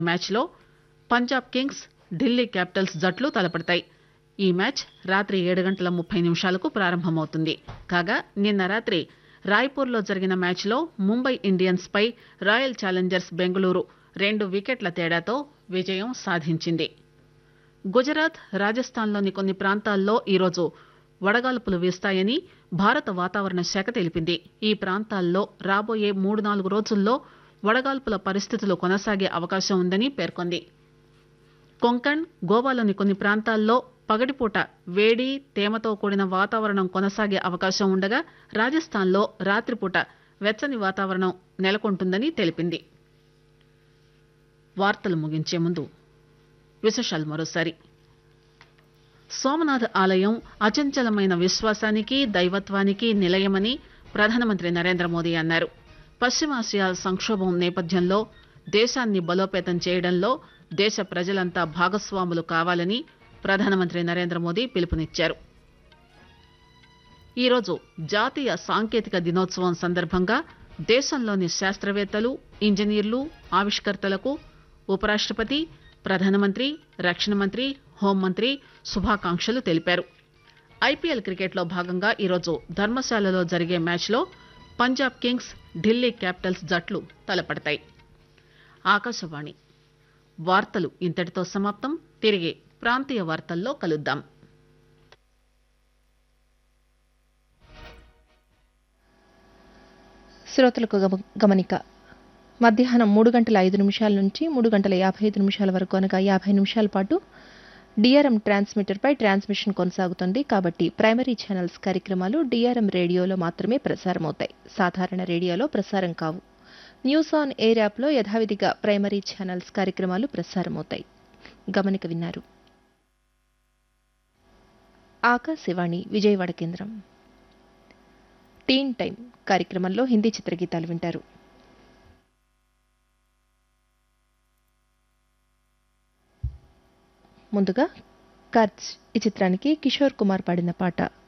మ్యాచ్లో Punjab Kings Delhi Capitals జట్లు తలపడతాయి ఈ మ్యాచ్ రాత్రి ఏడు గంటల ముప్పై నిమిషాలకు ప్రారంభమవుతుంది కాగా నిన్న రాత్రి రాయ్పూర్లో జరిగిన మ్యాచ్లో ముంబై ఇండియన్స్ పై రాయల్ ఛాలెంజర్స్ బెంగళూరు రెండు వికెట్ల తేడాతో విజయం సాధించింది గుజరాత్ రాజస్థాన్లోని కొన్ని ప్రాంతాల్లో ఈరోజు వడగాల్పులు వీస్తాయని భారత వాతావరణ శాఖ తెలిపింది ఈ ప్రాంతాల్లో రాబోయే మూడు నాలుగు రోజుల్లో వడగాల్పుల పరిస్థితులు కొనసాగే అవకాశం ఉందని పేర్కొంది కొంకణ్ గోవాలోని కొన్ని ప్రాంతాల్లో పగటిపూట వేడి తేమతో కూడిన వాతావరణం కొనసాగే అవకాశం ఉండగా రాజస్థాన్లో రాత్రిపూట వెచ్చని వాతావరణం నెలకొంటుందని తెలిపింది వార్తలు ముగించే ముందు విశేషాలు మరోసారి సోమనాథ్ ఆలయం అచంచలమైన విశ్వాసానికి దైవత్వానికి నిలయమని ప్రధానమంత్రి నరేంద్ర మోదీ అన్నారు పశ్చిమాసియా సంక్షోభం నేపథ్యంలో దేశాన్ని బలోపేతం చేయడంలో దేశ ప్రజలంతా భాగస్వాములు కావాలని ప్రధానమంత్రి నరేంద్ర మోదీ పిలుపునిచ్చారు ఈరోజు జాతీయ సాంకేతిక దినోత్సవం సందర్భంగా దేశంలోని శాస్త్రవేత్తలు ఇంజనీర్లు ఆవిష్కర్తలకు ఉపరాష్టపతి ప్రధానమంత్రి రక్షణ మంత్రి హోంమంత్రి శుభాకాంక్షలు తెలిపారు ఐపీఎల్ క్రికెట్లో భాగంగా ఈరోజు ధర్మశాలలో జరిగే మ్యాచ్లో పంజాబ్ కింగ్స్ ఢిల్లీ క్యాపిటల్స్ జట్లు తలపడతాయి ఆకాశవాణి వార్తలు ఇంతటితో సమాప్తం తిరిగి ప్రాంతీయ వార్తల్లో కలుద్దాం శ్రోతలకు గమ- గమనిక మధ్యాహ్నం మూడు గంటల ఐదు నిమిషాల నుంచి మూడు గంటల యాభై ఐదు నిమిషాల వరకు అనగా యాభై నిమిషాల పాటు డిఆర్ఎం ట్రాన్స్మిటర్పై ట్రాన్స్మిషన్ కొనసాగుతుంది కాబట్టి ప్రైమరీ ఛానల్స్ కార్యక్రమాలు డిఆర్ఎం రేడియోలో మాత్రమే ప్రసారమవుతాయి సాధారణ రేడియోలో ప్రసారం కావు న్యూస్ ఆన్ ఎయిర్ యాప్లో యథావిధిగా ప్రైమరీ ఛానల్స్ కార్యక్రమాలు ప్రసారమవుతాయి గమనిక విన్నారు ఆకాశవాణి విజయవాడ కేంద్రం టీన్ టైం కార్యక్రమంలో హిందీ చిత్రగీతాలు వింటారు ముందుగా కర్చ్ ఈ చిత్రానికి కిషోర్ కుమార్ పాడిన పాట